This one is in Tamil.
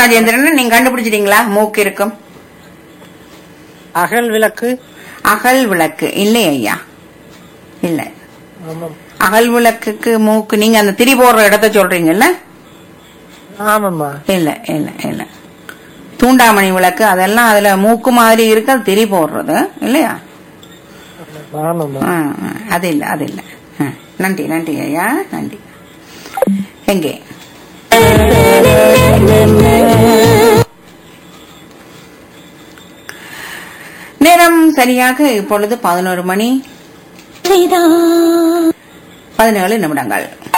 ராஜேந்திரன் நீங்க கண்டுபிடிச்சிட்டீங்களா மூக்கு இருக்கும் அகல் விளக்கு அகல் விளக்கு இல்லை ஐயா இல்ல ஆமாம் அகல் விளக்குக்கு மூக்கு நீங்க அந்த திரி போடுற இடத்த சொல்றீங்கல்ல ஆமாம்மா இல்ல இல்ல இல்ல தூண்டாமணி விளக்கு அதெல்லாம் அதுல மூக்கு மாதிரி இருக்கு அது திரி போடுறது இல்லையா ஆமாம்மா ஆ, ஆ, அது இல்ல அது இல்ல ஆ, நன்றி நன்றி ஐயா நன்றி எங்கே நேரம் சரியாக இப்பொழுது பதினோரு மணி பதினேழு நிமிடங்கள்